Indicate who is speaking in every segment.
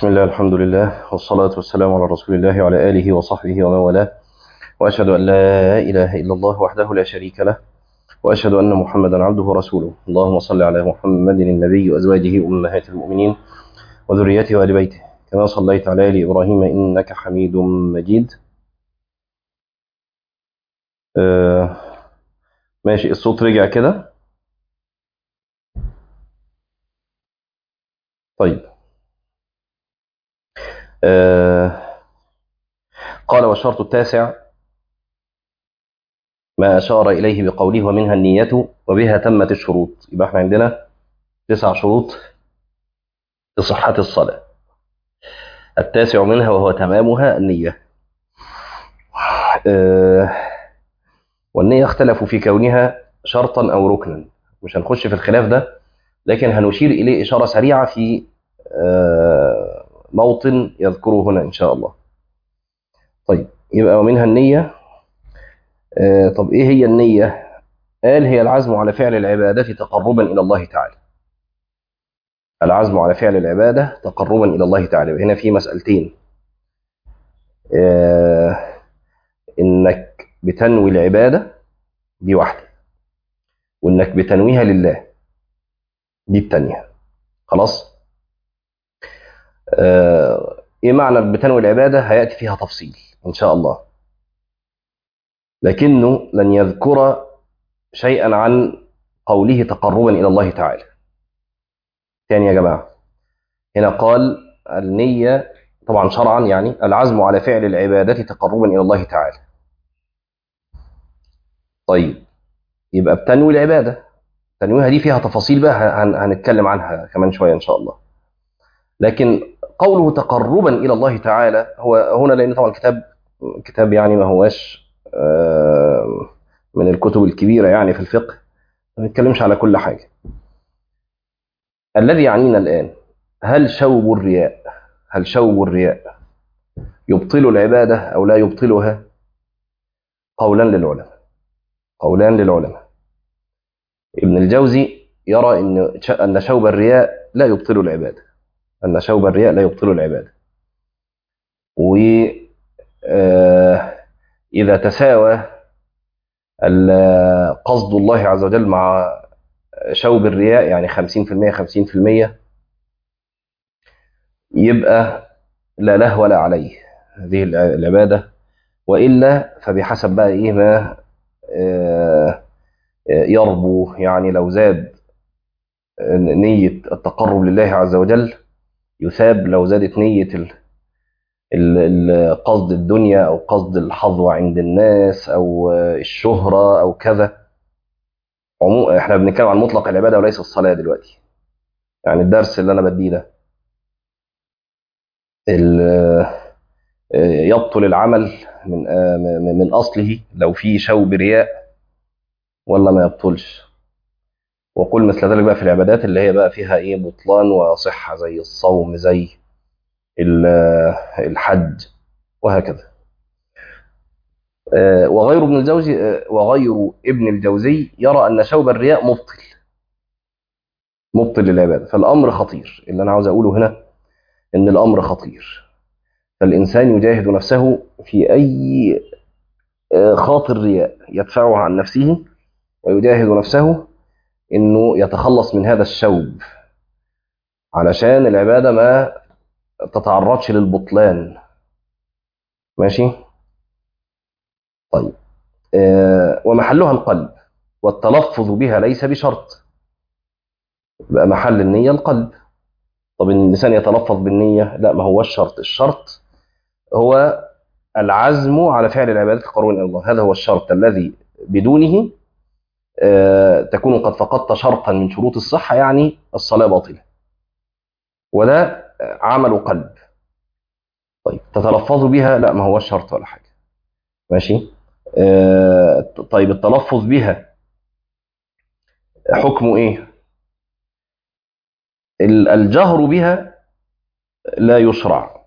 Speaker 1: بسم الله الحمد لله والصلاة والسلام على رسول الله وعلى آله وصحبه ومن والاه وأشهد أن لا إله إلا الله وحده لا شريك له وأشهد أن محمدا عبده ورسوله اللهم صل على محمد النبي وأزواجه أمهات المؤمنين وذريته وآل بيته كما صليت على آل إبراهيم إنك حميد مجيد آه ماشي الصوت رجع كده طيب آه قال والشرط التاسع ما أشار إليه بقوله ومنها النية وبها تمت الشروط يبقى احنا عندنا تسع شروط لصحة الصلاة التاسع منها وهو تمامها النية آه والنية اختلفوا في كونها شرطا أو ركنا مش هنخش في الخلاف ده لكن هنشير إليه إشارة سريعة في آه موطن يذكره هنا إن شاء الله طيب يبقى ومنها النية آه طب إيه هي النية قال هي العزم على فعل العبادة تقربا إلى الله تعالى العزم على فعل العبادة تقربا إلى الله تعالى هنا في مسألتين آه إنك بتنوي العبادة دي واحدة وإنك بتنويها لله دي التانية خلاص آه ايه معنى بتنوي العباده هياتي فيها تفصيل ان شاء الله لكنه لن يذكر شيئا عن قوله تقربا الى الله تعالى تاني يا جماعه هنا قال النيه طبعا شرعا يعني العزم على فعل العباده تقربا الى الله تعالى طيب يبقى بتنوي العباده تنويها دي فيها تفاصيل بقى هنتكلم عنها كمان شويه ان شاء الله لكن قوله تقربا الى الله تعالى هو هنا لان طبعا الكتاب كتاب يعني ما هواش من الكتب الكبيره يعني في الفقه ما بيتكلمش على كل حاجه الذي يعنينا الان هل شوب الرياء هل شوب الرياء يبطل العباده او لا يبطلها قولان للعلماء قولان للعلماء ابن الجوزي يرى ان ان شوب الرياء لا يبطل العباده أن شوب الرياء لا يبطل العبادة وإذا تساوى قصد الله عز وجل مع شوب الرياء يعني 50% 50% يبقى لا له ولا عليه هذه العبادة وإلا فبحسب بقى إيه ما يربو يعني لو زاد نية التقرب لله عز وجل يثاب لو زادت نية قصد الدنيا أو قصد الحظوة عند الناس أو الشهرة أو كذا احنا بنتكلم عن مطلق العبادة وليس الصلاة دلوقتي يعني الدرس اللي أنا بديه ده يبطل العمل من من أصله لو في شوب رياء ولا ما يبطلش وقل مثل ذلك بقى في العبادات اللي هي بقى فيها ايه بطلان وصحة زي الصوم زي الحج وهكذا وغير ابن الجوزي وغير ابن الجوزي يرى ان شوب الرياء مبطل مبطل للعباده فالامر خطير اللي انا عاوز اقوله هنا ان الامر خطير فالانسان يجاهد نفسه في اي خاطر رياء يدفعها عن نفسه ويجاهد نفسه انه يتخلص من هذا الشوب علشان العباده ما تتعرضش للبطلان ماشي طيب آه ومحلها القلب والتلفظ بها ليس بشرط يبقى محل النية القلب طب ان الانسان يتلفظ بالنية لا ما هو الشرط الشرط هو العزم على فعل العبادات قرون الى الله هذا هو الشرط الذي بدونه تكون قد فقدت شرطا من شروط الصحة يعني الصلاة باطلة وده عمل قلب طيب تتلفظ بها لا ما هو الشرط ولا حاجة ماشي آه طيب التلفظ بها حكمه ايه الجهر بها لا يشرع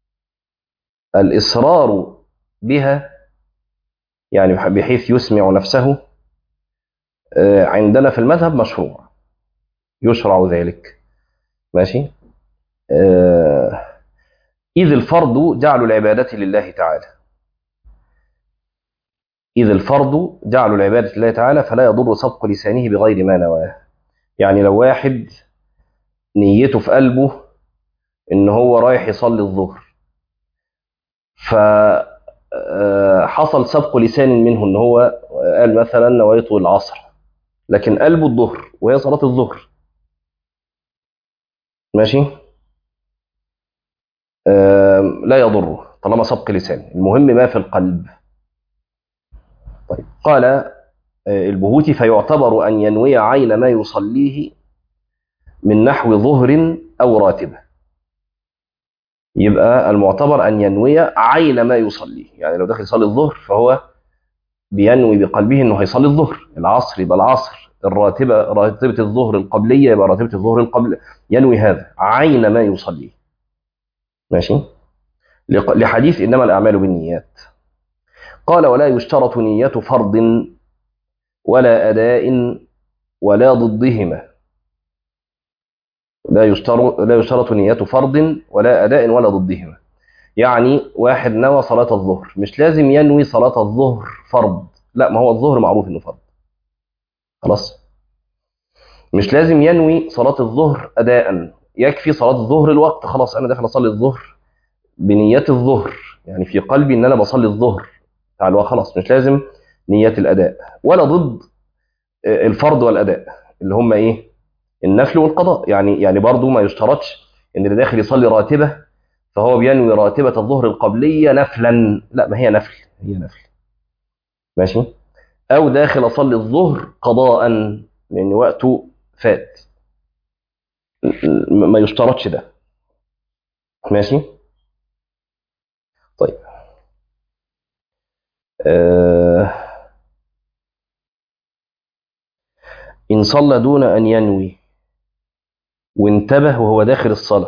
Speaker 1: الإصرار بها يعني بحيث يسمع نفسه عندنا في المذهب مشروع يشرع ذلك ماشي آه إذ الفرض جعل العبادة لله تعالى إذ الفرض جعل العبادة لله تعالى فلا يضر سبق لسانه بغير ما نواه يعني لو واحد نيته في قلبه إن هو رايح يصلي الظهر فحصل سبق لسان منه إن هو قال مثلا نويت العصر لكن قلبه الظهر وهي صلاة الظهر ماشي آم، لا يضره طالما سبق لسان المهم ما في القلب طيب قال آه، البهوتي فيعتبر أن ينوي عين ما يصليه من نحو ظهر أو راتبة يبقى المعتبر أن ينوي عين ما يصليه يعني لو داخل يصلي الظهر فهو بينوي بقلبه أنه هيصلي الظهر العصر يبقى العصر الراتبة راتبة الظهر القبلية يبقى راتبة الظهر القبل ينوي هذا عين ما يصليه ماشي لق- لحديث إنما الأعمال بالنيات قال ولا يشترط نية فرض ولا أداء ولا ضدهما لا يشترط لا يشترط نية فرض ولا أداء ولا ضدهما يعني واحد نوى صلاة الظهر مش لازم ينوي صلاة الظهر فرض لا ما هو الظهر معروف انه فرض خلاص مش لازم ينوي صلاة الظهر أداء يكفي صلاة الظهر الوقت خلاص أنا داخل أصلي الظهر بنية الظهر يعني في قلبي إن أنا بصلي الظهر بتاع الوقت خلاص مش لازم نية الأداء ولا ضد آه، الفرض والأداء اللي هم إيه النفل والقضاء يعني يعني برضو ما يشترطش إن اللي داخل يصلي راتبة فهو بينوي راتبة الظهر القبلية نفلا لا ما هي نفل هي نفل ماشي أو داخل أصلي الظهر قضاء لأن وقته فات م- ما يشترطش ده ماشي طيب آه إن صلى دون أن ينوي وانتبه وهو داخل الصلاة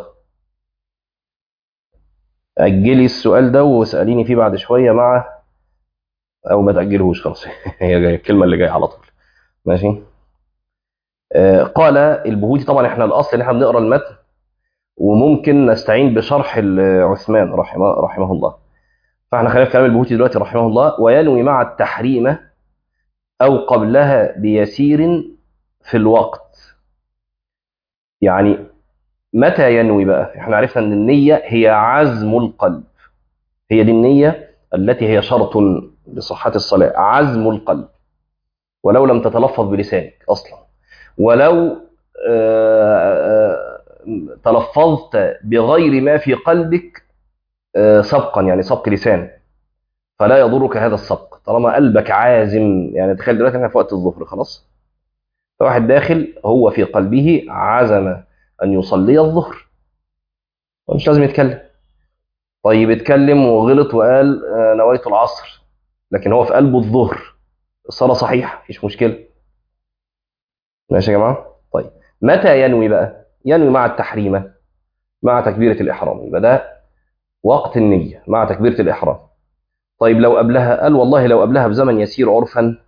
Speaker 1: أجلي السؤال ده واسأليني فيه بعد شوية مع أو ما تأجلهوش خلاص هي جاية الكلمة اللي جاية على طول ماشي آه قال البهوتي طبعا احنا الأصل إن احنا بنقرأ المتن وممكن نستعين بشرح ال- عثمان رحمه, رحمه الله فاحنا خلينا في كلام البهوتي دلوقتي رحمه الله وينوي مع التحريم أو قبلها بيسير في الوقت يعني متى ينوي بقى احنا عرفنا ان النية هي عزم القلب هي دي النية التي هي شرط لصحة الصلاة عزم القلب ولو لم تتلفظ بلسانك أصلا ولو آه، آه، تلفظت بغير ما في قلبك آه، سبقا يعني سبق لسان فلا يضرك هذا السبق طالما قلبك عازم يعني تخيل دلوقتي احنا في وقت الظهر خلاص فواحد داخل هو في قلبه عزم أن يصلي الظهر مش لازم يتكلم طيب اتكلم وغلط وقال آه، نويت العصر لكن هو في قلبه الظهر الصلاة صحيحة مفيش مشكلة ماشي يا جماعة طيب متى ينوي بقى ينوي مع التحريمة مع تكبيرة الإحرام يبقى ده وقت النية مع تكبيرة الإحرام طيب لو قبلها قال والله لو قبلها بزمن يسير عرفا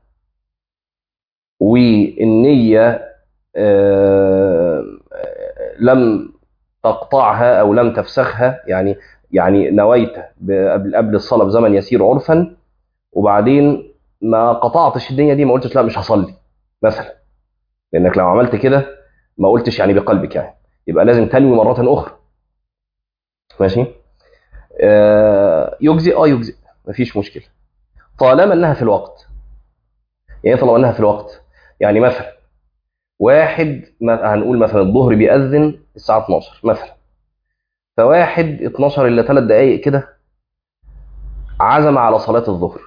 Speaker 1: والنية آه، آه، لم تقطعها أو لم تفسخها يعني يعني نويت ب- قبل قبل الصلاة بزمن يسير عرفا وبعدين ما قطعتش الدنيا دي ما قلتش لا مش هصلي مثلا لأنك لو عملت كده ما قلتش يعني بقلبك يعني يبقى لازم تنوي مرة أخرى ماشي آه يجزئ اه يجزئ مفيش مشكلة طالما انها في الوقت يعني إيه طالما انها في الوقت يعني مثلا واحد ما هنقول مثلا الظهر بيأذن الساعة 12 مثلا فواحد 12 الا 3 دقايق كده عزم على صلاة الظهر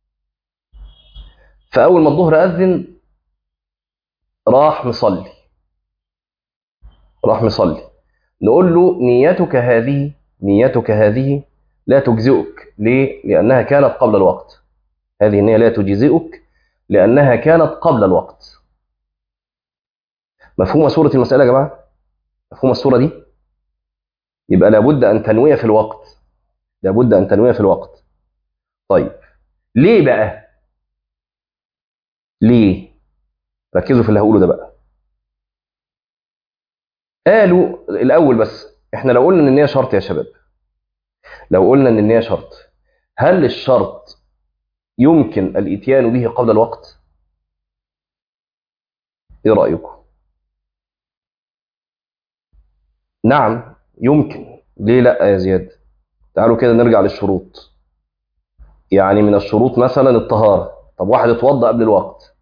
Speaker 1: فأول ما الظهر أذن راح مصلي راح مصلي نقول له نيتك هذه نيتك هذه لا تجزئك ليه؟ لأنها كانت قبل الوقت هذه النية لا تجزئك لأنها كانت قبل الوقت مفهومة سورة المسألة يا جماعة؟ مفهومة السورة دي؟ يبقى لابد أن تنوي في الوقت لابد أن تنوي في الوقت طيب ليه بقى؟ ليه؟ ركزوا في اللي هقوله ده بقى قالوا الأول بس احنا لو قلنا إن النية شرط يا شباب لو قلنا ان النية شرط هل الشرط يمكن الاتيان به قبل الوقت ايه رايكم نعم يمكن ليه لا يا زياد تعالوا كده نرجع للشروط يعني من الشروط مثلا الطهاره طب واحد اتوضى قبل الوقت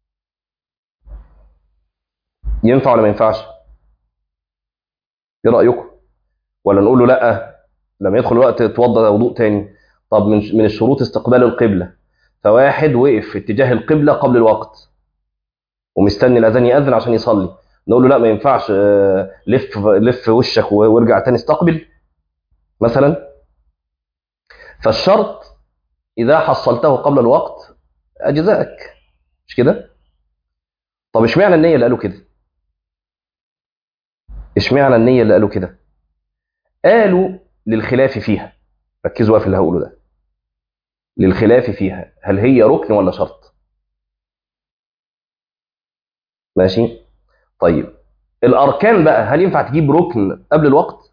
Speaker 1: ينفع ولا ما ينفعش ايه رايكم ولا نقول له لا لما يدخل الوقت اتوضى وضوء تاني طب من من الشروط استقبال القبله فواحد وقف في اتجاه القبله قبل الوقت ومستني الاذان ياذن عشان يصلي نقول له لا ما ينفعش آه، لف لف وشك وارجع تاني استقبل مثلا فالشرط اذا حصلته قبل الوقت اجزائك مش كده طب اشمعنى النيه اللي قالوا كده اشمعنى النيه اللي قالوا كده قالوا للخلاف فيها ركزوا بقى في اللي هقوله ده للخلاف فيها هل هي ركن ولا شرط ماشي طيب الاركان بقى هل ينفع تجيب ركن قبل الوقت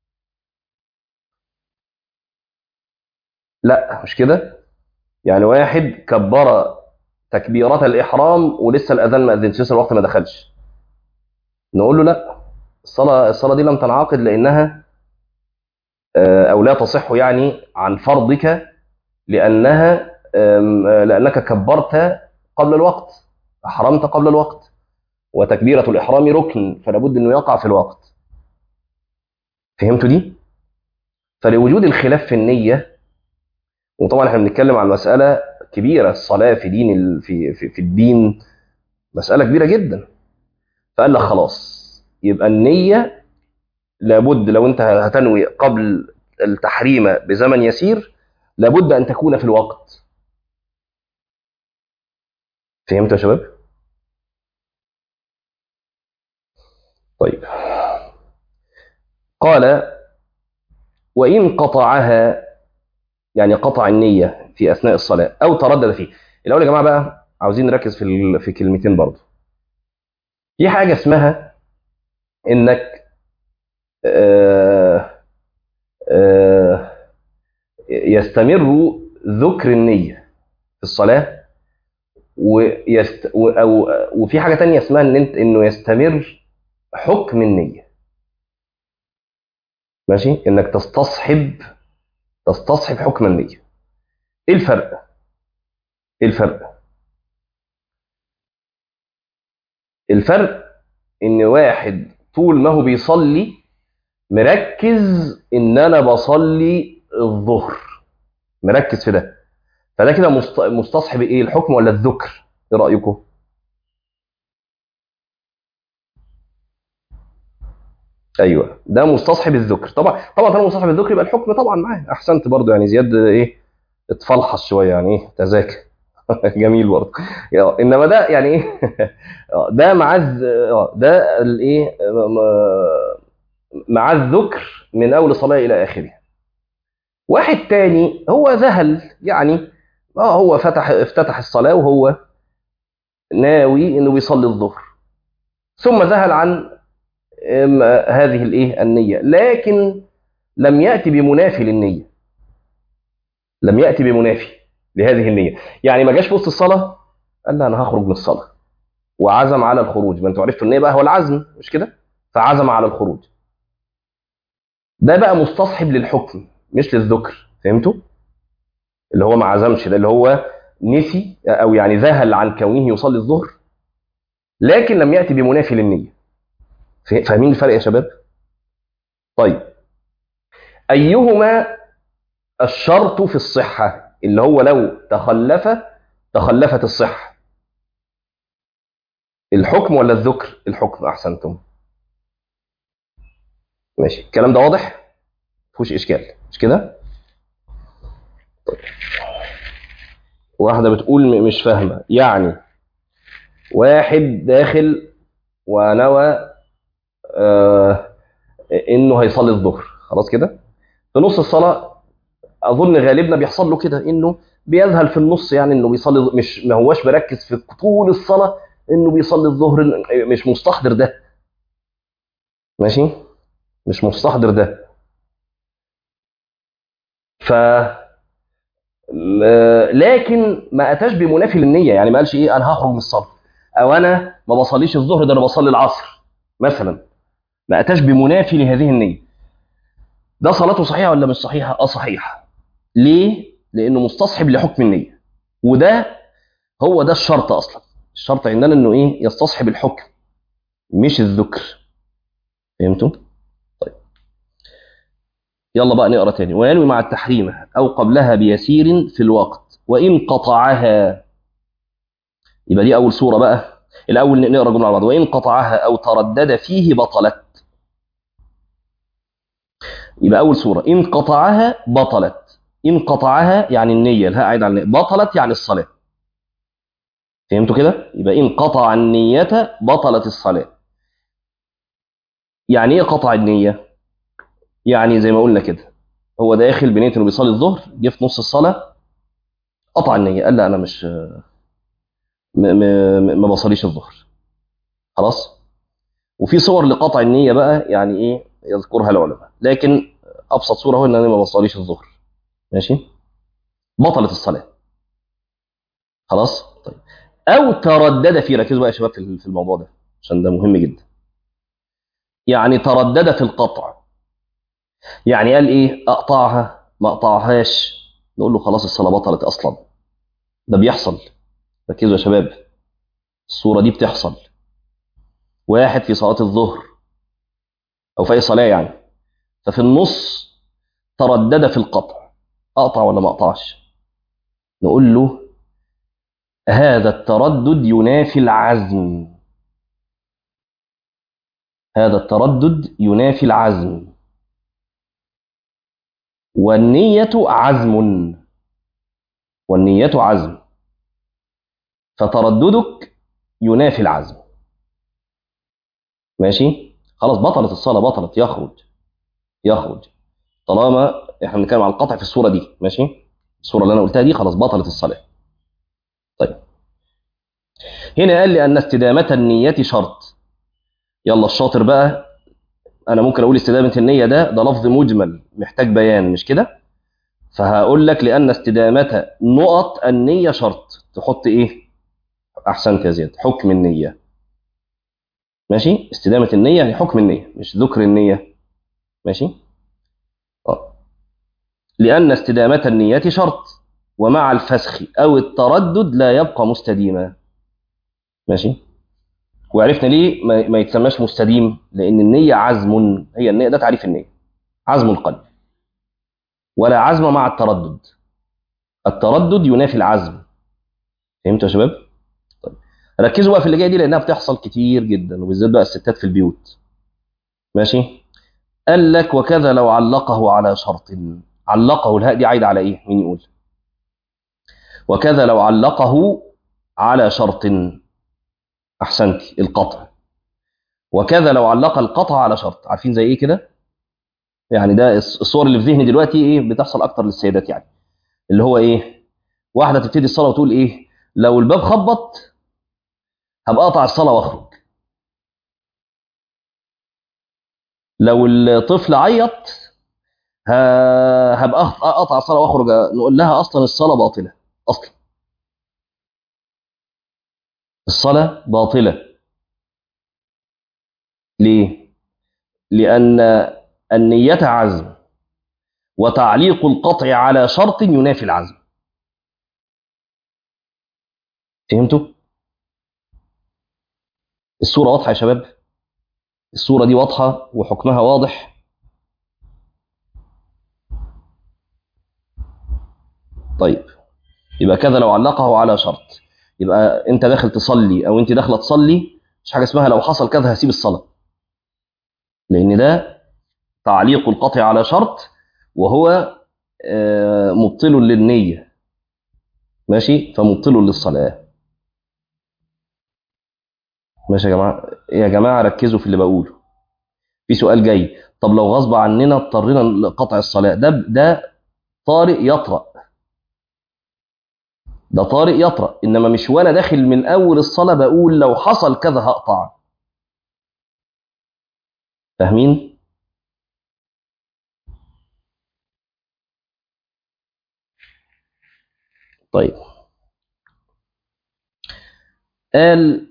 Speaker 1: لا مش كده يعني واحد كبر تكبيرات الاحرام ولسه الاذان ما اذنش لسه الوقت ما دخلش نقول له لا الصلاه الصلاه دي لم تنعقد لانها آه، او لا تصح يعني عن فرضك لانها آم، آه، لانك كبرت قبل الوقت احرمت قبل الوقت وتكبيره الاحرام ركن فلا بد انه يقع في الوقت فهمتوا دي فلوجود الخلاف في النيه وطبعا احنا بنتكلم عن مساله كبيره الصلاه في دين ال- في في, في الدين مساله كبيره جدا فقال لك خلاص يبقى النيه لابد لو انت هتنوي قبل التحريم بزمن يسير لابد ان تكون في الوقت فهمتوا يا شباب طيب قال وان قطعها يعني قطع النيه في اثناء الصلاه او تردد فيه الاول يا جماعه بقى عاوزين نركز في ال- في كلمتين برضه في حاجه اسمها انك آه آه يستمر ذكر النية في الصلاة ويست و- أو وفي حاجة تانية اسمها إن أنت إنه يستمر حكم النية ماشي إنك تستصحب تستصحب حكم النية إيه الفرق؟ إيه الفرق؟ الفرق إن واحد طول ما هو بيصلي مركز إن أنا بصلي الظهر مركز في ده فده كده مست- مستصحب ايه الحكم ولا الذكر ايه رايكم ايوه ده مستصحب الذكر طبعا طبعا طالما مستصحب الذكر يبقى الحكم طبعا معاه احسنت برضو يعني زياد ايه اتفلحص شويه يعني ايه تذاكر جميل برضه يا- انما ده يعني ايه آه، ده مع الز- آه، ده الايه م- مع الذكر من اول الصلاه الى اخرها واحد تاني هو ذهل يعني اه هو فتح افتتح الصلاه وهو ناوي انه بيصلي الظهر ثم ذهل عن أم، هذه الايه النيه لكن لم ياتي بمنافي للنيه لم ياتي بمنافي لهذه النيه يعني ما جاش في وسط الصلاه قال لا انا هخرج من الصلاه وعزم على الخروج ما انتوا عرفتوا النيه بقى هو العزم مش كده فعزم على الخروج ده بقى مستصحب للحكم مش للذكر فهمتوا اللي هو ما عزمش ده اللي هو نسي او يعني ذهل عن كونه يصلي الظهر لكن لم ياتي بمنافي للنيه فا- فاهمين الفرق يا شباب طيب ايهما الشرط في الصحه اللي هو لو تخلف تخلفت الصحه الحكم ولا الذكر الحكم احسنتم ماشي الكلام ده واضح مفيهوش اشكال مش كده طيب. واحده بتقول م- مش فاهمه يعني واحد داخل ونوى آه انه هيصلي الظهر خلاص كده في نص الصلاه اظن غالبنا بيحصل له كده انه بيذهل في النص يعني انه بيصلي مش ما هواش مركز في طول الصلاه انه بيصلي الظهر مش مستحضر ده ماشي مش مستحضر ده ف لكن ما اتاش بمنافي للنيه يعني ما قالش ايه انا هخرج من الصلاه او انا ما بصليش الظهر ده انا بصلي العصر مثلا ما اتاش بمنافي لهذه النيه ده صلاته صحيحه ولا مش صحيحه اه صحيحه ليه لانه مستصحب لحكم النيه وده هو ده الشرط اصلا الشرط عندنا انه ايه يستصحب الحكم مش الذكر فهمتوا طيب يلا بقى نقرا تاني وينوي مع التحريم او قبلها بيسير في الوقت وان قطعها يبقى دي اول صوره بقى الاول نقرا جمله على بعض وان قطعها او تردد فيه بطلت يبقى اول صوره ان قطعها بطلت ان قطعها يعني النيه الهاء عايد على النية. بطلت يعني الصلاه فهمتوا كده يبقى ان قطع النيه بطلت الصلاه يعني ايه قطع النيه يعني زي ما قلنا كده هو داخل بنيه انه بيصلي الظهر جه في نص الصلاه قطع النيه قال لا انا مش م م ما بصليش الظهر خلاص وفي صور لقطع النيه بقى يعني ايه يذكرها العلماء لكن ابسط صوره هو ان انا ما بصليش الظهر ماشي بطلت الصلاه خلاص طيب او تردد في ركزوا بقى يا شباب في الموضوع ده عشان ده مهم جدا يعني تردد في القطع يعني قال ايه اقطعها ما اقطعهاش نقول له خلاص الصلاه بطلت اصلا ده بيحصل ركزوا يا شباب الصوره دي بتحصل واحد في صلاه الظهر او في اي صلاه يعني ففي النص تردد في القطع اقطع ولا ما اقطعش نقول له هذا التردد ينافي العزم هذا التردد ينافي العزم والنية عزم والنية عزم فترددك ينافي العزم ماشي خلاص بطلت الصلاة بطلت يخرج يخرج طالما احنا بنتكلم عن القطع في الصورة دي ماشي الصورة اللي انا قلتها دي خلاص بطلت الصلاة طيب هنا قال لي ان استدامة النية شرط يلا الشاطر بقى انا ممكن اقول استدامة النية ده ده لفظ مجمل محتاج بيان مش كده فهقول لك لان استدامة نقط النية شرط تحط ايه احسنت يا زياد حكم النية ماشي استدامة النية يعني حكم النية مش ذكر النية ماشي أه. لأن استدامة النية شرط ومع الفسخ أو التردد لا يبقى مستديما ماشي وعرفنا ليه ما, ما يتسماش مستديم لأن النية عزم هي النية ده تعريف النية عزم القلب ولا عزم مع التردد التردد ينافي العزم فهمتوا يا شباب؟ طيب ركزوا بقى في اللي جايه دي لانها بتحصل كتير جدا وبالذات بقى الستات في البيوت ماشي قال لك وكذا لو علقه على شرط علقه الهاء دي عايده على ايه مين يقول وكذا لو علقه على شرط احسنتي القطع وكذا لو علق القطع على شرط عارفين زي ايه كده يعني ده الصور اللي في ذهني دلوقتي ايه بتحصل اكتر للسيدات يعني اللي هو ايه واحده تبتدي الصلاه وتقول ايه لو الباب خبط هبقى اقطع الصلاه واخرج لو الطفل عيط هبقى اقطع الصلاه واخرج نقول لها اصلا الصلاه باطله اصلا الصلاه باطله ليه لان النيه عزم وتعليق القطع على شرط ينافي العزم فهمتوا الصوره واضحه يا شباب الصورة دي واضحة وحكمها واضح طيب يبقى كذا لو علقه على شرط يبقى انت داخل تصلي او انت داخله تصلي مش حاجه اسمها لو حصل كذا هسيب الصلاه لان ده تعليق القطع على شرط وهو مبطل للنيه ماشي فمبطل للصلاه ماشي يا جماعه يا جماعه ركزوا في اللي بقوله في سؤال جاي طب لو غصب عننا اضطرينا لقطع الصلاه ده ده طارئ يطرأ ده طارئ يطرأ انما مش وانا داخل من اول الصلاه بقول لو حصل كذا هقطع فاهمين طيب قال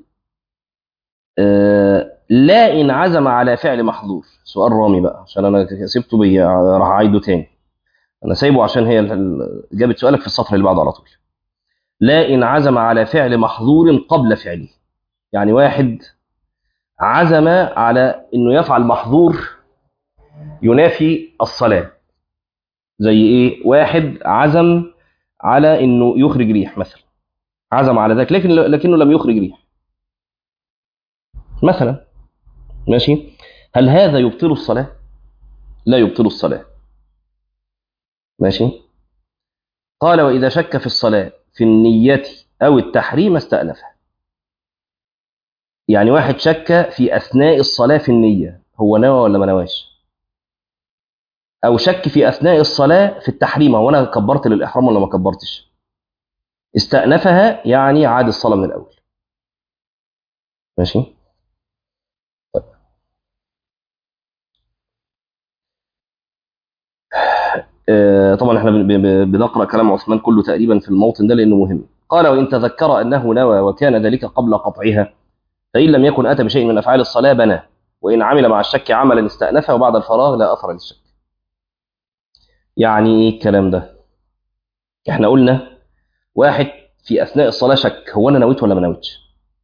Speaker 1: آه لا إن عزم على فعل محظور سؤال رامي بقى عشان أنا سبته بي راح أعيده تاني أنا سايبه عشان هي ال- ال- إجابة سؤالك في السطر اللي بعده على طول لا إن عزم على فعل محظور قبل فعله يعني واحد عزم على إنه يفعل محظور ينافي الصلاة زي إيه واحد عزم على إنه يخرج ريح مثلا عزم على ذلك لكن لكنه لم يخرج ريح مثلا ماشي هل هذا يبطل الصلاة؟ لا يبطل الصلاة ماشي قال وإذا شك في الصلاة في النية أو التحريم استأنفها يعني واحد شك في أثناء الصلاة في النية هو نوى ولا ما نواش أو شك في أثناء الصلاة في التحريم هو أنا كبرت للإحرام ولا ما كبرتش استأنفها يعني عاد الصلاة من الأول ماشي آه، طبعا احنا بن- بن- بنقرا كلام عثمان كله تقريبا في الموطن ده لانه مهم قال وان تذكر انه نوى وكان ذلك قبل قطعها فان لم يكن اتى بشيء من افعال الصلاه بنى وان عمل مع الشك عملا استانفه وبعد الفراغ لا اثر للشك يعني ايه الكلام ده احنا قلنا واحد في اثناء الصلاه شك هو انا نويت ولا ما نويتش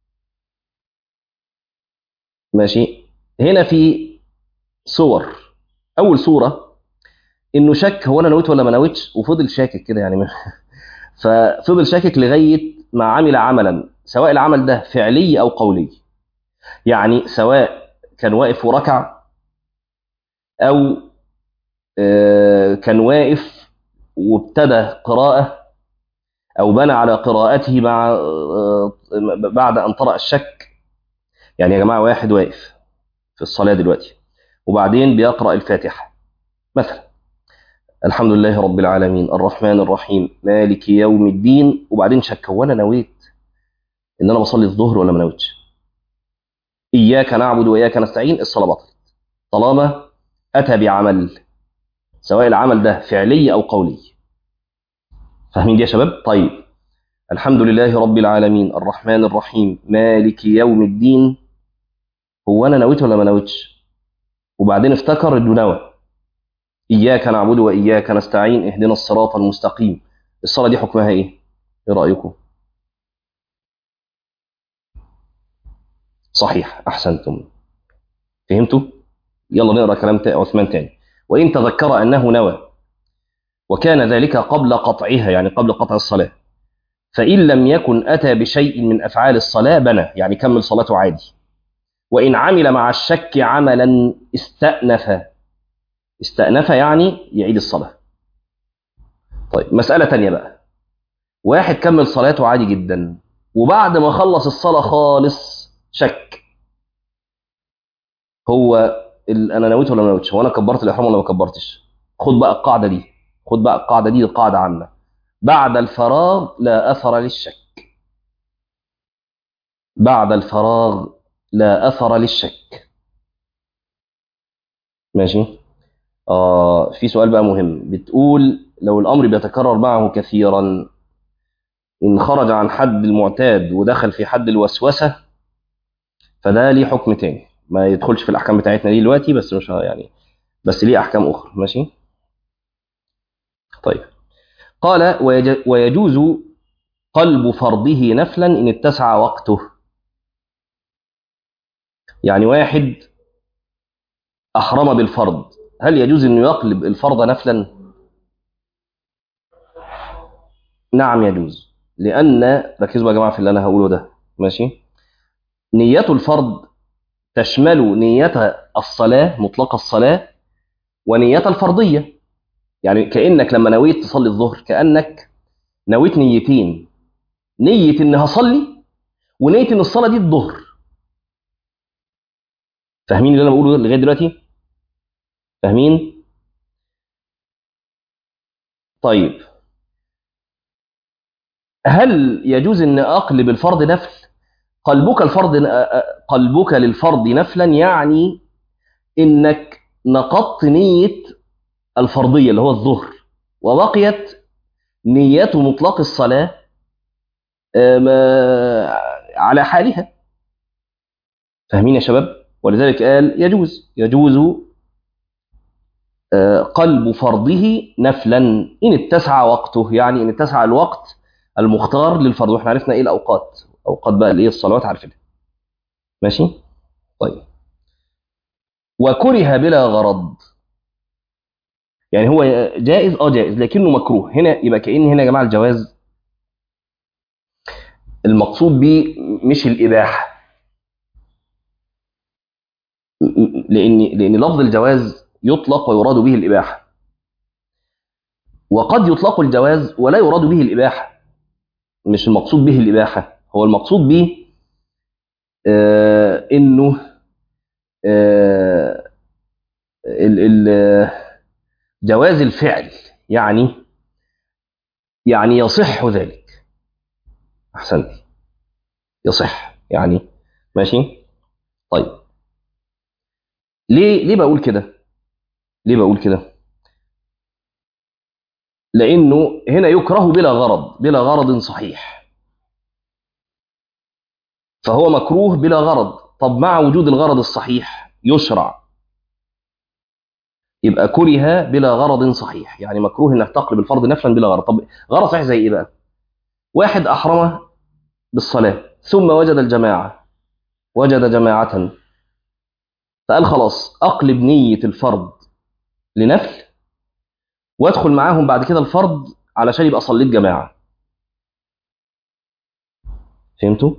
Speaker 1: ماشي هنا في صور اول صوره انه شك هو انا نويت ولا ما نويتش وفضل شاكك كده يعني ففضل شاكك لغايه ما عمل عملا سواء العمل ده فعلي او قولي يعني سواء كان واقف وركع او آه، كان واقف وابتدى قراءه او بنى على قراءته مع آه، بعد ان طرأ الشك يعني يا جماعه واحد واقف في الصلاه دلوقتي وبعدين بيقرأ الفاتحه مثلا الحمد لله رب العالمين الرحمن الرحيم مالك يوم الدين وبعدين شك هو انا نويت ان انا بصلي الظهر ولا ما نويتش اياك نعبد واياك نستعين الصلاه بطلت طالما اتى بعمل سواء العمل ده فعلي او قولي فاهمين دي يا شباب طيب الحمد لله رب العالمين الرحمن الرحيم مالك يوم الدين هو انا نويت ولا ما نويتش وبعدين افتكر انه نوى اياك نعبد واياك نستعين اهدنا الصراط المستقيم الصلاه دي حكمها ايه ايه رايكم صحيح احسنتم فهمتوا يلا نقرا كلام تا- عثمان تاني وان تذكر انه نوى وكان ذلك قبل قطعها يعني قبل قطع الصلاه فان لم يكن اتى بشيء من افعال الصلاه بنى يعني كمل صلاته عادي وان عمل مع الشك عملا استأنف استأنف يعني يعيد الصلاه طيب مساله تانية بقى واحد كمل صلاته عادي جدا وبعد ما خلص الصلاه خالص شك هو ال- انا نويت ولا ما نويتش هو انا كبرت الاحرام ولا ما كبرتش خد بقى القاعده دي خد بقى القاعده دي قاعده عامه بعد الفراغ لا اثر للشك بعد الفراغ لا اثر للشك ماشي آه في سؤال بقى مهم بتقول لو الامر بيتكرر معه كثيرا ان خرج عن حد المعتاد ودخل في حد الوسوسه فده ليه حكم تاني ما يدخلش في الاحكام بتاعتنا دي دلوقتي بس مش ه- يعني بس ليه احكام اخرى ماشي طيب قال ويج- ويجوز قلب فرضه نفلا ان اتسع وقته يعني واحد احرم بالفرض هل يجوز انه يقلب الفرض نفلا نعم يجوز لان ركزوا يا جماعه في اللي انا هقوله ده ماشي نية الفرض تشمل نية الصلاة مطلق الصلاة ونية الفرضية يعني كأنك لما نويت تصلي الظهر كأنك نويت نيتين نية إن هصلي ونية إن الصلاة دي الظهر فاهمين اللي أنا بقوله لغاية دلوقتي؟ فاهمين؟ طيب هل يجوز إن أقلب الفرض نفل؟ قلبك الفرض قلبك للفرض نفلا يعني إنك نقضت نية الفرضية اللي هو الظهر وبقيت نية مطلق الصلاة آه، ما- على حالها فاهمين يا شباب ولذلك قال يجوز يجوز آه، قلب فرضه نفلا إن اتسع وقته يعني إن اتسع الوقت المختار للفرض واحنا عرفنا ايه الاوقات اوقات بقى الايه الصلوات عارفينها ماشي طيب وكره بلا غرض يعني هو جائز اه جائز لكنه مكروه هنا يبقى كأن هنا يا جماعه الجواز المقصود به مش الاباحه لان لان لفظ الجواز يطلق ويراد به الاباحه وقد يطلق الجواز ولا يراد به الاباحه مش المقصود به الاباحه هو المقصود به آه انه آه ال ال جواز الفعل يعني يعني يصح ذلك احسنت يصح يعني ماشي طيب ليه ليه بقول كده ليه بقول كده لانه هنا يكره بلا غرض بلا غرض صحيح فهو مكروه بلا غرض طب مع وجود الغرض الصحيح يشرع يبقى كره بلا غرض صحيح يعني مكروه انك تقلب الفرض نفلا بلا غرض طب غرض صحيح زي ايه بقى واحد احرم بالصلاه ثم وجد الجماعه وجد جماعه فقال خلاص اقلب نيه الفرض لنفل وادخل معاهم بعد كده الفرض علشان يبقى صليت جماعه فهمتوا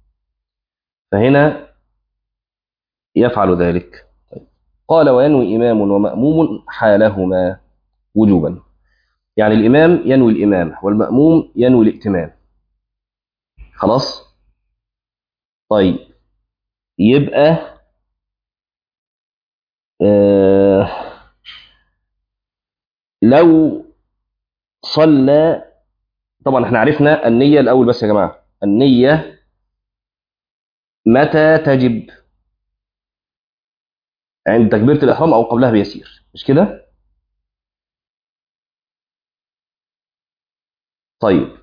Speaker 1: فهنا يفعل ذلك قال وينوي إمام ومأموم حالهما وجوبا يعني الإمام ينوي الإمامة والمأموم ينوي الائتمام خلاص طيب يبقى آه لو صلى طبعا احنا عرفنا النية الأول بس يا جماعة النية متى تجب عند تكبيرة الإحرام أو قبلها بيسير مش كده؟ طيب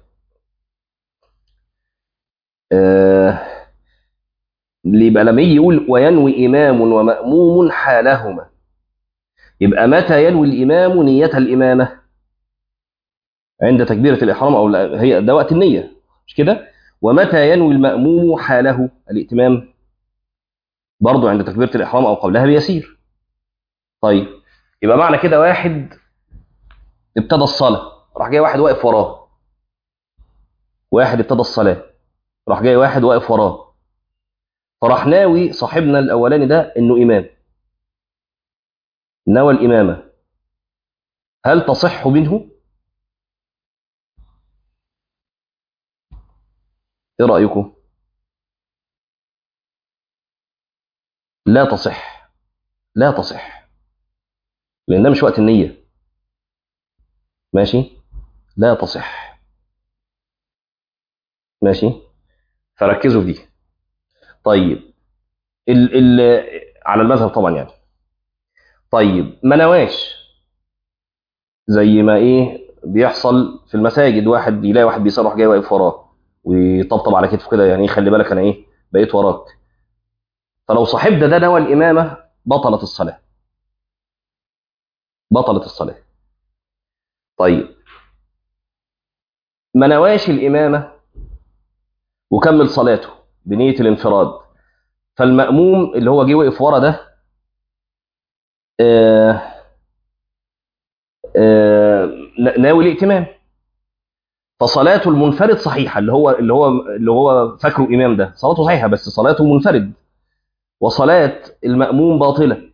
Speaker 1: آه يبقى لما يجي يقول وينوي إمام ومأموم حالهما يبقى متى ينوي الإمام نية الإمامة عند تكبيرة الإحرام أو لا هي ده وقت النية مش كده؟ ومتى ينوي المأموم حاله الائتمام برضه عند تكبيرة الإحرام أو قبلها بيسير طيب يبقى معنى كده واحد ابتدى الصلاة راح جاي واحد واقف وراه واحد ابتدى الصلاة راح جاي واحد واقف وراه فراح ناوي صاحبنا الأولاني ده إنه إمام نوى الإمامة هل تصح منه؟ إيه رأيكم؟ لا تصح لا تصح لأن ده مش وقت النية ماشي لا تصح ماشي فركزوا في دي طيب ال ال على المذهب طبعا يعني طيب ما نواش زي ما ايه بيحصل في المساجد واحد يلاقي واحد بيصلي راح جاي واقف وراه ويطبطب على كتفه كده يعني خلي بالك انا ايه بقيت وراك فلو صاحب ده ده نوى الامامه بطلت الصلاه بطلت الصلاه طيب ما نواش الامامه وكمل صلاته بنيه الانفراد فالمأموم اللي هو جه وقف ورا ده آه آه ناوي الائتمام فصلاته المنفرد صحيحه اللي هو اللي هو اللي هو فاكره امام ده صلاته صحيحه بس صلاته منفرد وصلاه المأموم باطله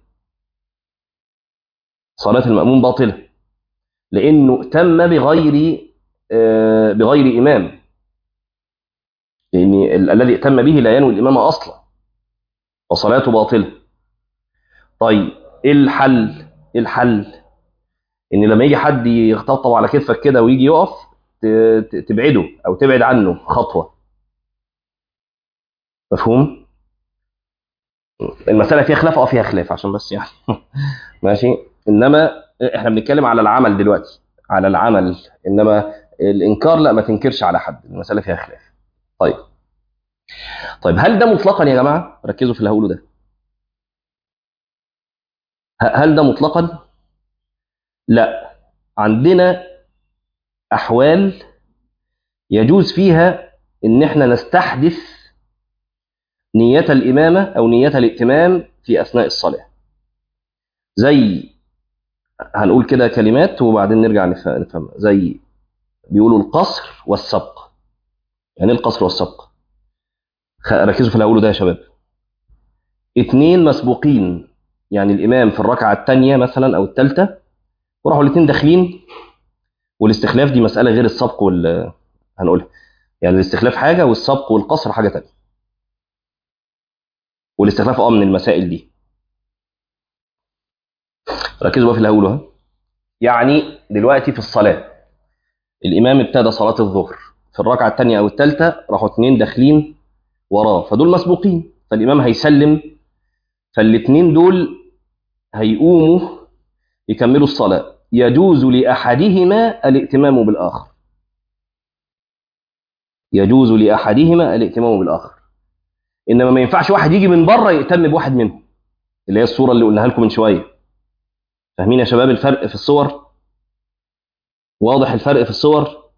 Speaker 1: صلاه المأموم باطله لانه تم بغير آه بغير امام لان الذي اتم به لا ينوي الامامه اصلا وصلاته باطله طيب ايه الحل ايه الحل ان لما يجي حد يخططب على كتفك كده ويجي يقف تبعده او تبعد عنه خطوه مفهوم المساله فيها خلاف اه فيها خلاف عشان بس يعني ماشي انما احنا بنتكلم على العمل دلوقتي على العمل انما الانكار لا ما تنكرش على حد المساله فيها خلاف طيب طيب هل ده مطلقا يا جماعه ركزوا في اللي هقوله ده ه- هل ده مطلقا لا عندنا احوال يجوز فيها ان احنا نستحدث نية الإمامة أو نية الائتمام في أثناء الصلاة زي هنقول كده كلمات وبعدين نرجع نف- نفهمها زي بيقولوا القصر والسبق يعني إيه القصر والسبق خ- ركزوا في اللي هقوله ده يا شباب اتنين مسبوقين يعني الإمام في الركعة الثانية مثلا أو الثالثة وراحوا الاتنين داخلين والاستخلاف دي مسألة غير السبق وال هنقولها يعني الاستخلاف حاجة والسبق والقصر حاجة تانية والاستخلاف اه من المسائل دي ركزوا بقى في اللي هقوله ها. يعني دلوقتي في الصلاة الإمام ابتدى صلاة الظهر في الركعة الثانية أو الثالثة راحوا اتنين داخلين وراه فدول مسبوقين فالإمام هيسلم فالاتنين دول هيقوموا يكملوا الصلاة يجوز لأحدهما الائتمام بالآخر يجوز لأحدهما الائتمام بالآخر إنما ما ينفعش واحد يجي من بره يهتم بواحد منهم اللي هي الصورة اللي قلناها لكم من شوية فاهمين يا شباب الفرق في الصور واضح الفرق في الصور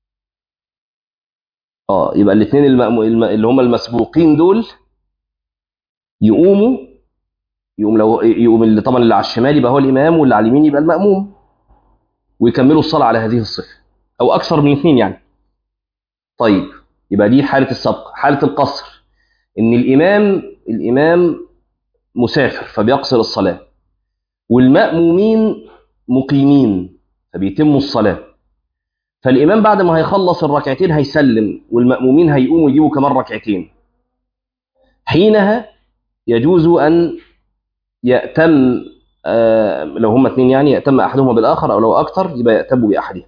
Speaker 1: اه يبقى الاثنين المأمو... الم... اللي هم المسبوقين دول يقوموا يقوم لو يقوم اللي طبعا اللي على الشمال يبقى هو الامام واللي على اليمين يبقى المأموم ويكملوا الصلاة على هذه الصفة او اكثر من اثنين يعني طيب يبقى دي حالة السبق حالة القصر ان الامام الامام مسافر فبيقصر الصلاة والمأمومين مقيمين فبيتموا الصلاة فالإمام بعد ما هيخلص الركعتين هيسلم والمأمومين هيقوموا يجيبوا كمان ركعتين حينها يجوز أن يأتم آه لو هم اثنين يعني يأتم أحدهما بالآخر أو لو أكثر يبقى يأتم بأحدهم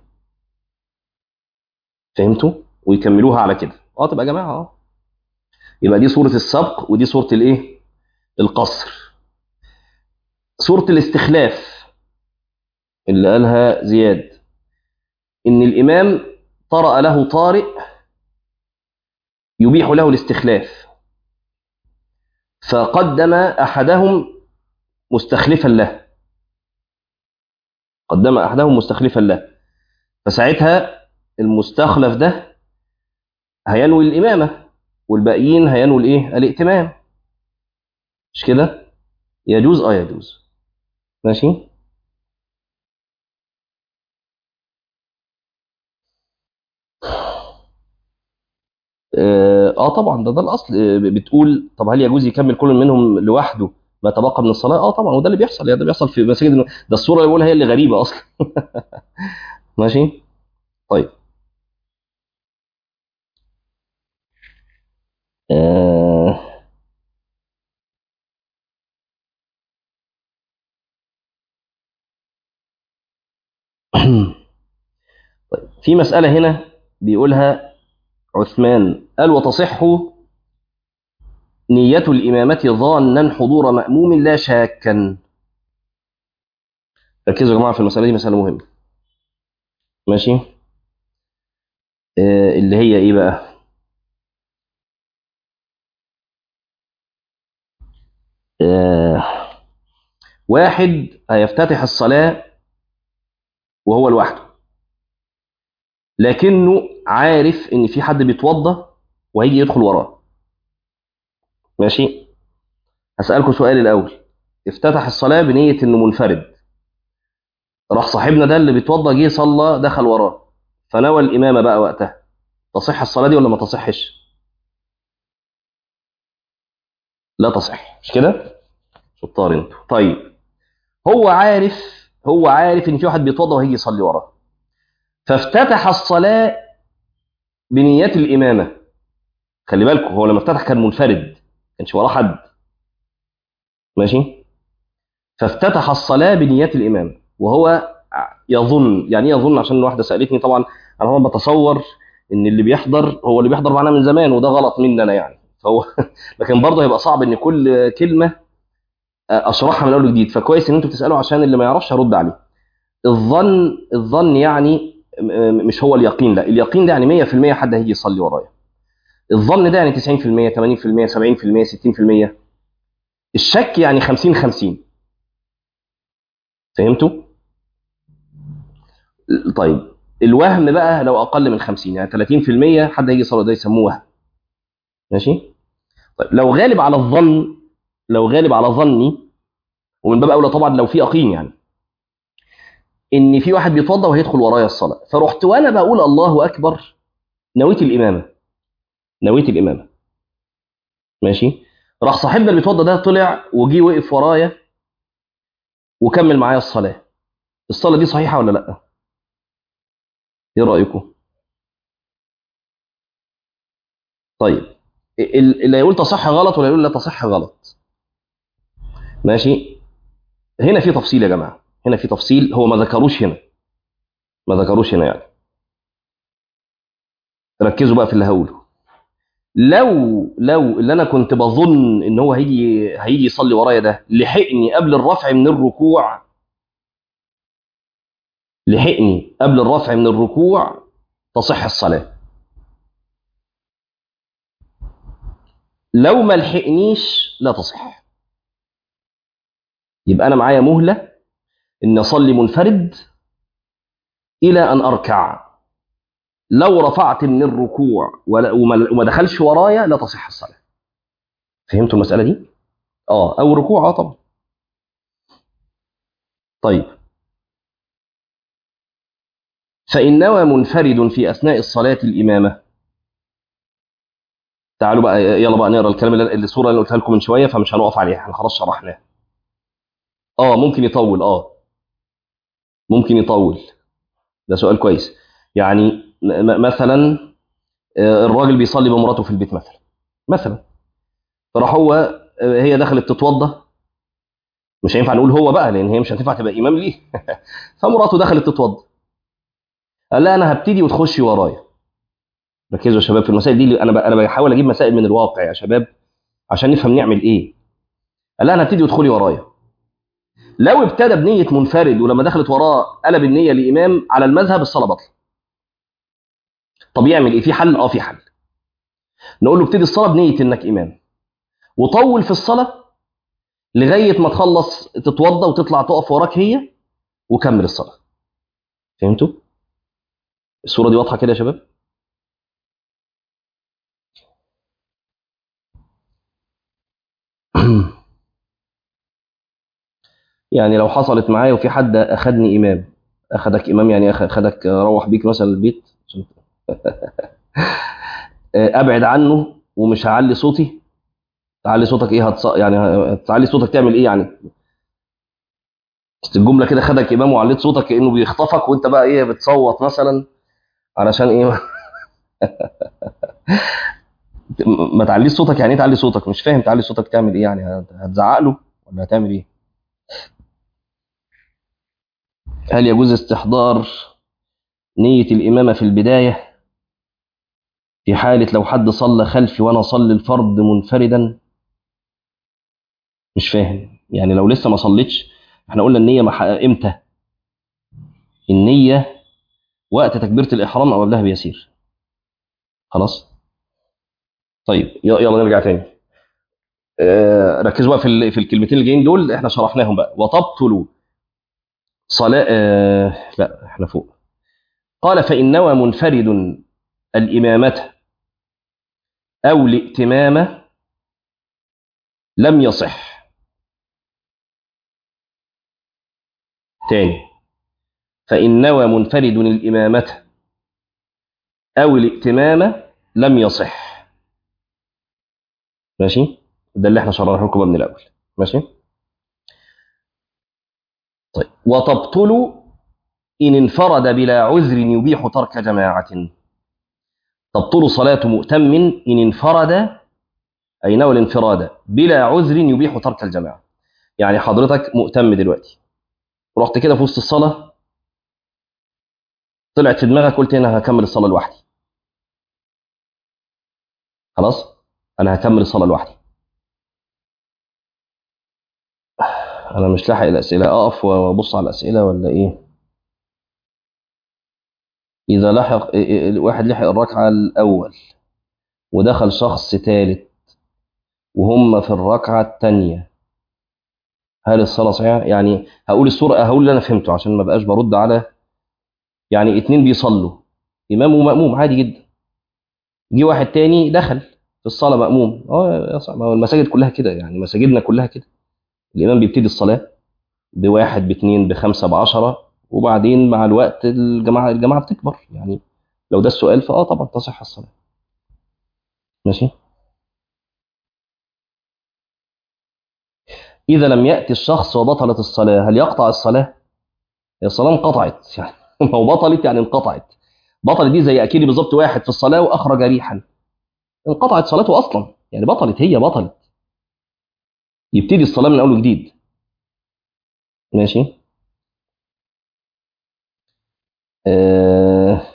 Speaker 1: فهمتوا؟ ويكملوها على كده اه تبقى يا جماعة اه يبقى دي صورة السبق ودي صورة الايه؟ القصر صورة الاستخلاف اللي قالها زياد إن الإمام طرأ له طارئ يبيح له الاستخلاف فقدم أحدهم مستخلفا له قدم أحدهم مستخلفا له فساعتها المستخلف ده هينوي الإمامة والباقيين هينوي الإيه؟ الائتمام مش كده؟ يجوز اه يجوز ماشي اه آه طبعا ده ده الاصل آه، بتقول طب هل يجوز يكمل كل منهم لوحده ما تبقى من الصلاه اه طبعا وده اللي بيحصل يعني ده بيحصل في مساجد ده الصوره اللي بقولها هي اللي غريبه اصلا ماشي طيب آه طيب في مسألة هنا بيقولها عثمان قال وتصح نية الإمامة ظانا حضور مأموم لا شاكا ركزوا يا جماعة في المسألة دي مسألة مهمة ماشي آه اللي هي إيه بقى آه واحد هيفتتح الصلاة وهو لوحده لكنه عارف ان في حد بيتوضى وهيجي يدخل وراه ماشي هسألكم سؤال الأول افتتح الصلاة بنية انه منفرد راح صاحبنا ده اللي بيتوضى جه صلى دخل وراه فنوى الإمامة بقى وقتها تصح الصلاة دي ولا ما تصحش لا تصح مش كده شطار انتوا طيب هو عارف هو عارف ان في واحد بيتوضى وهيجي يصلي وراه فافتتح الصلاة بنية الإمامة خلي بالكم هو لما افتتح كان منفرد كانش وراه حد ماشي فافتتح الصلاة بنية الإمامة وهو يظن يعني ايه يظن عشان واحدة سألتني طبعا أنا هو بتصور إن اللي بيحضر هو اللي بيحضر معانا من زمان وده غلط مني أنا يعني فهو لكن برضه هيبقى صعب إن كل كلمة أشرحها من أول وجديد فكويس إن أنتوا بتسألوا عشان اللي ما يعرفش هرد عليه الظن الظن يعني م- مش هو اليقين لا اليقين ده يعني 100% حد هيجي يصلي ورايا الظن ده يعني 90% 80% 70% 60% الشك يعني 50 50 فهمتوا طيب الوهم بقى لو اقل من 50 يعني 30% حد هيجي يصلي ده يسموه وهم ماشي طيب لو غالب على الظن لو غالب على ظني ومن باب اولى طبعا لو في يقين يعني ان في واحد بيتوضا وهيدخل ورايا الصلاه فرحت وانا بقول الله اكبر نويت الامامه نويت الامامه ماشي راح صاحبنا اللي بيتوضا ده طلع وجي وقف ورايا وكمل معايا الصلاه الصلاه دي صحيحه ولا لا ايه رايكم طيب ال- اللي يقول تصح غلط ولا يقول لا تصح غلط ماشي هنا في تفصيل يا جماعه هنا في تفصيل هو ما ذكروش هنا ما ذكروش هنا يعني ركزوا بقى في اللي هقوله لو لو اللي انا كنت بظن ان هو هيجي هيجي يصلي ورايا ده لحقني قبل الرفع من الركوع لحقني قبل الرفع من الركوع تصح الصلاه لو ما لحقنيش لا تصح يبقى انا معايا مهله ان اصلي منفرد الى ان اركع لو رفعت من الركوع ولا- وما وما دخلش ورايا لا تصح الصلاه فهمتوا المساله دي اه او ركوع اه طبعا طيب فإن نوى منفرد في أثناء الصلاة الإمامة تعالوا بقى يلا بقى نقرا الكلام اللي اللي الصورة اللي قلتها لكم من شوية فمش هنقف عليها احنا خلاص شرحناها اه ممكن يطول اه ممكن يطول ده سؤال كويس يعني م- م- مثلا آه، الراجل بيصلي بمراته في البيت مثلا مثلا فراح هو آه، هي دخلت تتوضى مش هينفع نقول هو بقى لان هي مش هتنفع تبقى امام ليه فمراته دخلت تتوضى قال لا انا هبتدي وتخشي ورايا ركزوا يا شباب في المسائل دي انا ب- انا بحاول اجيب مسائل من الواقع يا شباب عشان نفهم نعمل ايه قال لها انا هبتدي وادخلي ورايا لو ابتدى بنيه منفرد ولما دخلت وراه قلب النيه لامام على المذهب الصلاه بطل طب يعمل ايه في حل اه في حل نقول له ابتدي الصلاه بنيه انك امام وطول في الصلاه لغايه ما تخلص تتوضى وتطلع تقف وراك هي وكمل الصلاه فهمتوا الصوره دي واضحه كده يا شباب يعني لو حصلت معايا وفي حد اخدني امام اخدك امام يعني أخ- اخدك روح بيك مثلا البيت عشان- ابعد عنه ومش هعلي صوتي تعلي صوتك ايه هتص... يعني هتعلي صوتك تعمل ايه يعني بس الجمله كده خدك امام وعليت صوتك كانه بيخطفك وانت بقى ايه بتصوت مثلا علشان ايه ما تعليش صوتك يعني ايه تعلي صوتك مش فاهم تعلي صوتك تعمل ايه يعني هت- هتزعق له ولا هتعمل ايه هل يجوز استحضار نية الإمامة في البداية في حالة لو حد صلى خلفي وأنا أصلي الفرض منفردا مش فاهم يعني لو لسه ما صليتش احنا قلنا النية مح... امتى النية وقت تكبيرة الإحرام أو قبلها بيسير خلاص طيب ي- يلا نرجع تاني آه، ركزوا بقى في ال- في الكلمتين اللي جايين دول احنا شرحناهم بقى وتبطل صلاة آه، لا احنا فوق قال فإن نوى منفرد الإمامة أو الائتمامة لم يصح تاني فإن نوى منفرد الإمامة أو الائتمامة لم يصح ماشي ده اللي احنا شرحناه لكم بقى من الأول ماشي طيب وتبطل إن انفرد بلا عذر يبيح ترك جماعة تبطل صلاة مؤتم إن انفرد أي نوى الانفراد بلا عذر يبيح ترك الجماعة يعني حضرتك مؤتم دلوقتي رحت كده في وسط الصلاة طلعت في دماغك قلت أنا هكمل الصلاة لوحدي خلاص أنا هكمل الصلاة لوحدي أنا مش لاحق الأسئلة أقف وأبص على الأسئلة ولا إيه إذا لحق واحد لحق الركعة الأول ودخل شخص ثالث وهم في الركعة الثانية هل الصلاة صحيحة؟ يعني هقول الصورة هقول اللي أنا فهمته عشان ما بقاش برد على يعني اتنين بيصلوا إمام ومأموم عادي جدا جه واحد تاني دخل في الصلاة مأموم اه يا صاحبي ما هو المساجد كلها كده يعني مساجدنا كلها كده الإمام بيبتدي الصلاة بواحد باثنين بخمسة بعشرة وبعدين مع الوقت الجماعة الجماعة بتكبر يعني لو ده السؤال فاه طبعا تصح الصلاة ماشي إذا لم يأتي الشخص وبطلت الصلاة هل يقطع الصلاة؟ هي الصلاة انقطعت يعني ما هو بطلت يعني انقطعت بطلت دي زي أكيد بالظبط واحد في الصلاة وأخرج ريحا انقطعت صلاته أصلا يعني بطلت هي بطلت يبتدي الصلاة من أول وجديد ماشي آه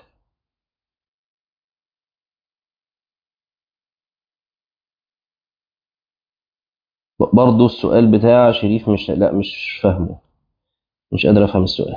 Speaker 1: برضه السؤال بتاع شريف مش لا مش فاهمه مش قادر افهم السؤال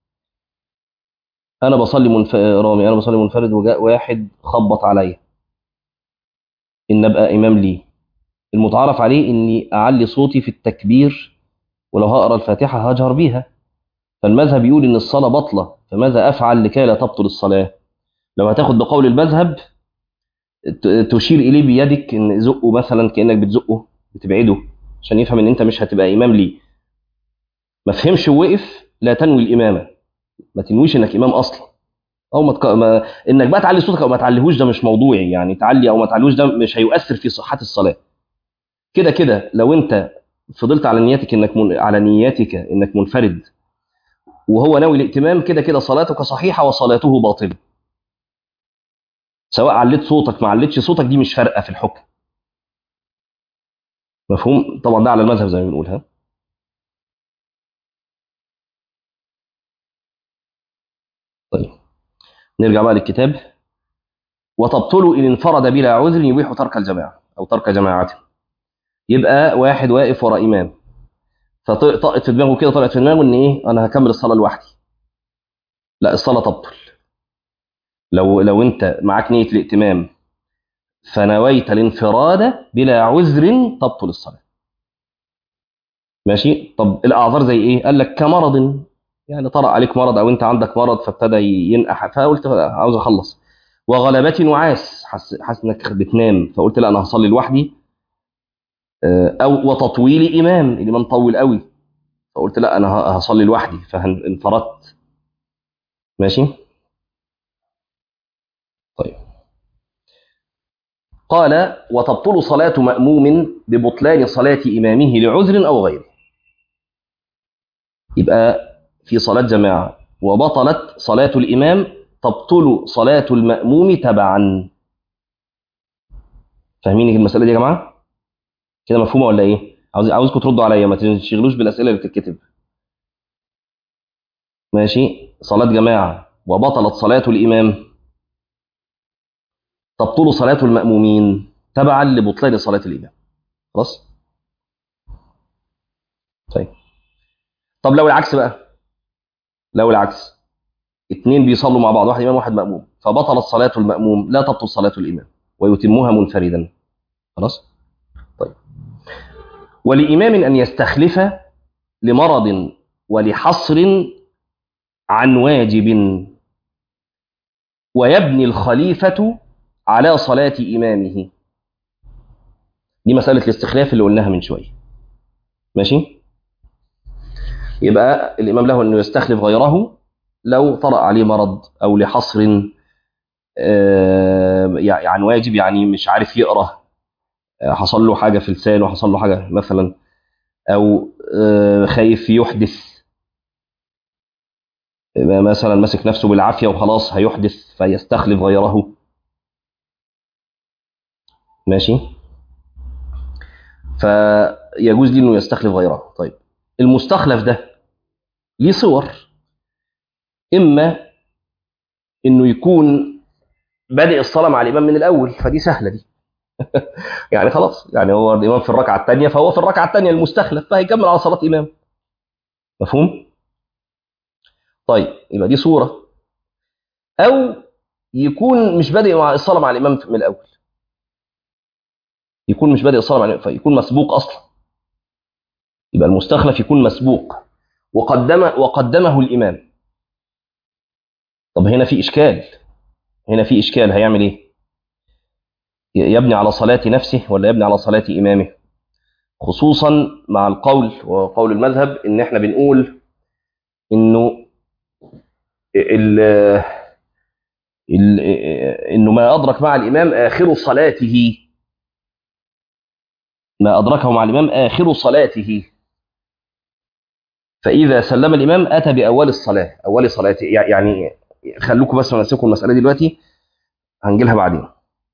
Speaker 1: انا بصلي منف... رامي انا بصلي منفرد وجاء واحد خبط عليا ان ابقى امام ليه المتعارف عليه اني اعلي صوتي في التكبير ولو هقرا الفاتحه هجهر بيها فالمذهب يقول ان الصلاه بطله فماذا افعل لكي لا تبطل الصلاه لو هتاخد بقول المذهب ت- تشير اليه بيدك ان زقه مثلا كانك بتزقه بتبعده عشان يفهم ان انت مش هتبقى امام ليه ما فهمش ووقف لا تنوي الامامه ما تنويش انك امام اصلا او ما, تك... ما انك بقى تعلي صوتك او ما تعليهوش ده مش موضوعي يعني تعلي او ما تعليهوش ده مش هيؤثر في صحه الصلاه كده كده لو انت فضلت على نيتك انك من... على نيتك انك منفرد وهو ناوي الائتمام كده كده صلاتك صحيحه وصلاته باطله سواء عليت صوتك ما عليتش صوتك دي مش فارقه في الحكم مفهوم طبعا ده على المذهب زي ما بنقول ها طيب نرجع بقى للكتاب وتبطل ان انفرد بلا عذر يبيح ترك الجماعه او ترك جماعته يبقى واحد واقف ورا امام فطقت في دماغه كده طلعت في دماغه ان ايه انا هكمل الصلاه لوحدي لا الصلاه تبطل لو لو انت معاك نيه الائتمام فنويت الانفراد بلا عذر تبطل الصلاه ماشي طب الاعذار زي ايه قال لك كمرض يعني طرأ عليك مرض او انت عندك مرض فابتدى ينقح فقلت عاوز اخلص وغلبة وعاس حاسس حاسس انك بتنام فقلت لا انا هصلي لوحدي او وتطويل امام الامام طول قوي فقلت لا انا هصلي لوحدي فانفردت ماشي طيب قال وتبطل صلاة مأموم ببطلان صلاة إمامه لعذر أو غيره يبقى في صلاة جماعة وبطلت صلاة الإمام تبطل صلاة المأموم تبعا فاهمين المسألة دي يا جماعة؟ كده مفهومة ولا إيه؟ عاوز عاوزكم تردوا عليا ما تنشغلوش بالأسئلة اللي بتتكتب ماشي صلاة جماعة وبطلت صلاة الإمام تبطل صلاة المأمومين تبعا لبطلان صلاة الإمام خلاص؟ طيب طب لو العكس بقى لو العكس اتنين بيصلوا مع بعض واحد إمام واحد مأموم فبطلت صلاة المأموم لا تبطل صلاة الإمام ويتمها منفردا خلاص طيب ولإمام أن يستخلف لمرض ولحصر عن واجب ويبني الخليفة على صلاة إمامه دي مسألة الاستخلاف اللي قلناها من شوية ماشي يبقى الإمام له أنه يستخلف غيره لو طرأ عليه مرض أو لحصر يعني واجب يعني مش عارف يقرأ حصل له حاجة في لسانه حصل له حاجة مثلا أو خايف يحدث مثلا ماسك نفسه بالعافية وخلاص هيحدث فيستخلف غيره ماشي فيجوز لي انه يستخلف غيره طيب المستخلف ده ليه صور اما انه يكون بادئ الصلاه مع الامام من الاول فدي سهله دي يعني خلاص يعني هو الامام في الركعه الثانيه فهو في الركعه الثانيه المستخلف فهيكمل على صلاه امام مفهوم طيب يبقى دي صوره أو يكون مش بادئ مع الصلاة مع الإمام من الأول يكون مش بادئ الصلاة مع الإمام فيكون مسبوق أصلا يبقى المستخلف يكون مسبوق وقدم وقدمه الإمام طب هنا في إشكال هنا في إشكال هيعمل إيه يبني على صلاة نفسه ولا يبني على صلاة إمامه خصوصا مع القول وقول المذهب إن إحنا بنقول إنه ال ال إنه ما أدرك مع الإمام آخر صلاته ما أدركه مع الإمام آخر صلاته فإذا سلم الإمام أتى بأول الصلاة أول صلاته يعني خلوكم بس نمسكوا المسألة دي دلوقتي هنجيلها بعدين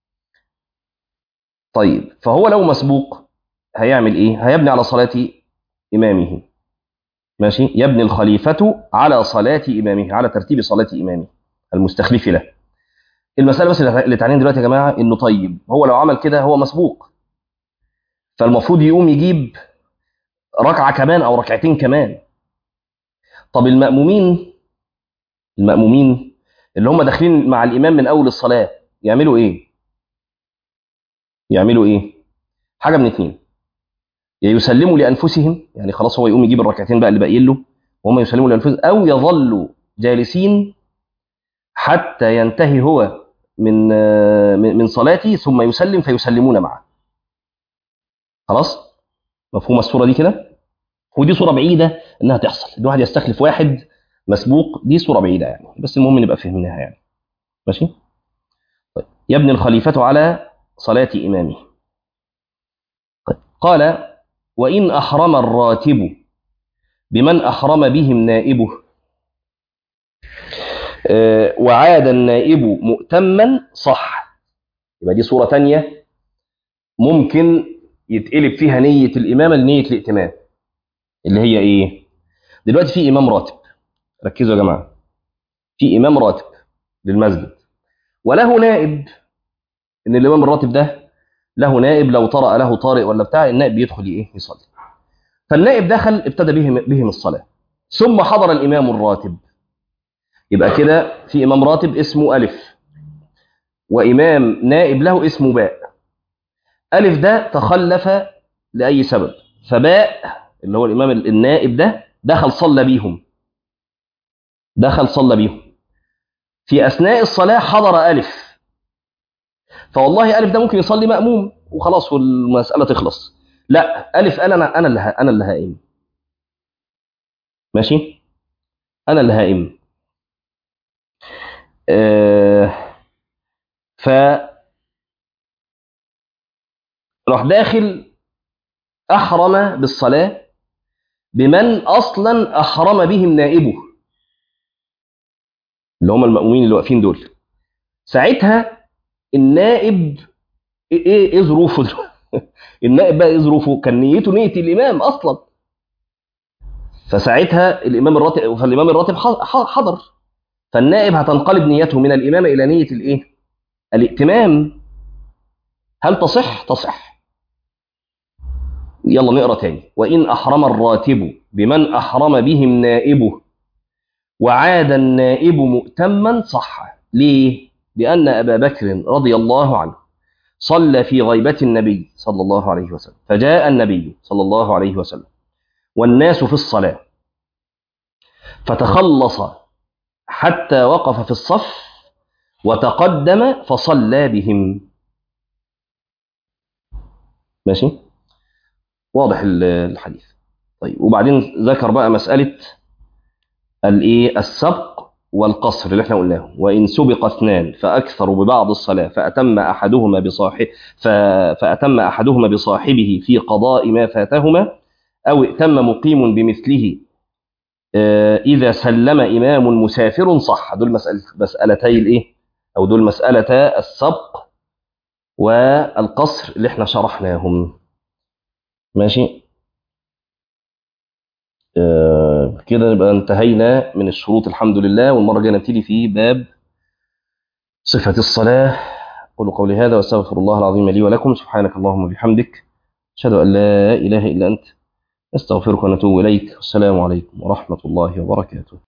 Speaker 1: طيب فهو لو مسبوق هيعمل إيه؟ هيبني على صلاة إمامه ماشي يبني الخليفة على صلاة إمامه على ترتيب صلاة إمامه المستخلف له المسألة بس اللي تعلينا دلوقتي يا جماعة إنه طيب هو لو عمل كده هو مسبوق فالمفروض يقوم يجيب ركعة كمان أو ركعتين كمان طب المأمومين المأمومين اللي هم داخلين مع الإمام من أول الصلاة يعملوا إيه؟ يعملوا إيه؟ حاجة من اتنين يا يسلموا لأنفسهم يعني خلاص هو يقوم يجيب الركعتين بقى اللي باقيين له وهم يسلموا لأنفسهم أو يظلوا جالسين حتى ينتهي هو من من صلاته ثم يسلم فيسلمون معه خلاص مفهوم الصورة دي كده ودي صورة بعيدة انها تحصل ان واحد يستخلف واحد مسبوق دي صورة بعيدة يعني بس المهم نبقى فهمناها يعني ماشي طيب يبني الخليفة على صلاة إمامه طيب قال وإن أحرم الراتب بمن أحرم بهم نائبه آه وعاد النائب مؤتما صح يبقى دي صورة تانية ممكن يتقلب فيها نية الإمامة لنية الائتمام اللي هي إيه دلوقتي في إمام راتب ركزوا يا جماعة في إمام راتب للمسجد وله نائب إن الإمام الراتب ده له نائب لو طرأ له طارئ ولا بتاع النائب بيدخل إيه يصلي فالنائب دخل ابتدى بهم بهم الصلاة ثم حضر الإمام الراتب يبقى كده في إمام راتب اسمه ألف وإمام نائب له اسمه باء ألف ده تخلف لأي سبب فباء اللي هو الإمام النائب ده دخل صلى بيهم دخل صلى بيهم في أثناء الصلاة حضر ألف فوالله ألف ده ممكن يصلي مأموم وخلاص والمسألة تخلص لا ألف قال أنا أنا اللي أنا اللي هائم ماشي أنا اللي هائم آه ف راح داخل أحرم بالصلاة بمن أصلا أحرم بهم نائبه اللي هم المأمومين اللي واقفين دول ساعتها النائب ايه ايه, إيه ظروفه النائب بقى ايه ظروفه كان نيته نية الإمام أصلا فساعتها الإمام الراتب فالإمام الراتب حضر فالنائب هتنقلب نيته من الإمامة إلى نية الإيه؟ الائتمام هل تصح؟ تصح يلا نقرا تاني وإن أحرم الراتب بمن أحرم بهم نائبه وعاد النائب مؤتما صح ليه؟ لأن أبا بكر رضي الله عنه صلى في غيبة النبي صلى الله عليه وسلم فجاء النبي صلى الله عليه وسلم والناس في الصلاة فتخلص حتى وقف في الصف وتقدم فصلى بهم ماشي واضح الحديث طيب وبعدين ذكر بقى مسألة الايه السبق والقصر اللي احنا قلناه وإن سبق اثنان فأكثروا ببعض الصلاة فأتم أحدهما بصاحب فأتم أحدهما بصاحبه في قضاء ما فاتهما أو ائتم مقيم بمثله إذا سلم إمام مسافر صح دول مسألة مسألتي الإيه أو دول مسألة السبق والقصر اللي احنا شرحناهم ماشي آه كده نبقى انتهينا من الشروط الحمد لله والمرة الجاية نبتدي في باب صفة الصلاة قولوا قولي هذا واستغفر الله العظيم لي ولكم سبحانك اللهم وبحمدك أشهد أن لا إله إلا أنت نستغفرك ونتوب إليك والسلام عليكم ورحمة الله وبركاته